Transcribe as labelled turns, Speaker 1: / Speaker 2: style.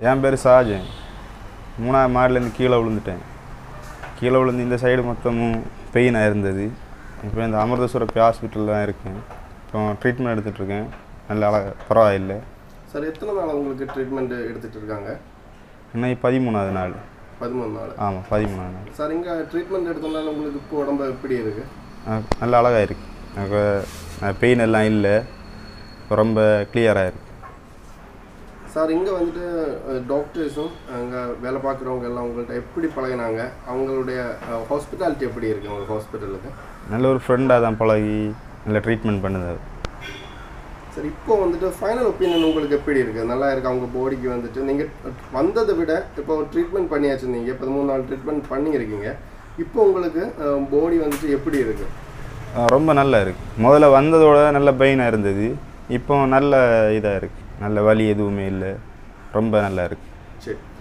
Speaker 1: என் பேர் ஷாஜன் மூணாவது மாடிலேருந்து கீழே விழுந்துட்டேன் கீழே விழுந்து இந்த சைடு மொத்தமும் பெயினாக இருந்தது இப்போ இந்த அமிர்தசுரப்பி ஹாஸ்பிட்டலில் தான் இருக்கேன் இப்போ ட்ரீட்மெண்ட் எடுத்துகிட்ருக்கேன் நல்ல அழ பரவாயில்லை
Speaker 2: சார் எத்தனை நாள் உங்களுக்கு ட்ரீட்மெண்ட் எடுத்துட்டு இருக்காங்க
Speaker 1: இன்னைக்கு பதிமூணாவது நாள்
Speaker 2: பதிமூணு நாள்
Speaker 1: ஆமாம் பதிமூணாவது நாள்
Speaker 2: சார் இங்கே ட்ரீட்மெண்ட் எடுத்தனால உங்களுக்கு இப்போ உடம்பு எப்படி இருக்கு
Speaker 1: அஹ் நல்ல அழகாக இருக்கு எனக்கு பெயின் எல்லாம் இல்லை இப்போ ரொம்ப கிளியராக இருக்கு
Speaker 2: சார் இங்கே வந்துட்டு டாக்டர்ஸும் அங்கே வேலை பார்க்குறவங்க எல்லாம் உங்கள்கிட்ட எப்படி பழகினாங்க அவங்களுடைய ஹாஸ்பிட்டாலிட்டி எப்படி இருக்கு உங்கள் ஹாஸ்பிட்டலுக்கு
Speaker 1: நல்ல ஒரு ஃப்ரெண்டாக தான் பழகி நல்ல ட்ரீட்மெண்ட் பண்ணுது
Speaker 2: சார் இப்போ வந்துட்டு ஃபைனல் ஒப்பீனியன் உங்களுக்கு எப்படி இருக்குது நல்லா இருக்கு அவங்க பாடிக்கு வந்துட்டு நீங்கள் வந்ததை விட இப்போ ட்ரீட்மெண்ட் பண்ணியாச்சு நீங்கள் இப்போ மூணு நாள் ட்ரீட்மெண்ட் பண்ணியிருக்கீங்க இப்போ உங்களுக்கு பாடி வந்துட்டு எப்படி இருக்கு
Speaker 1: அஹ் ரொம்ப நல்லா இருக்கு முதல்ல வந்ததோட நல்ல பெயினாக இருந்தது இப்போ நல்ல இதாக இருக்கு நல்ல வலி எதுவுமே இல்லை ரொம்ப நல்லா இருக்கு
Speaker 2: சரி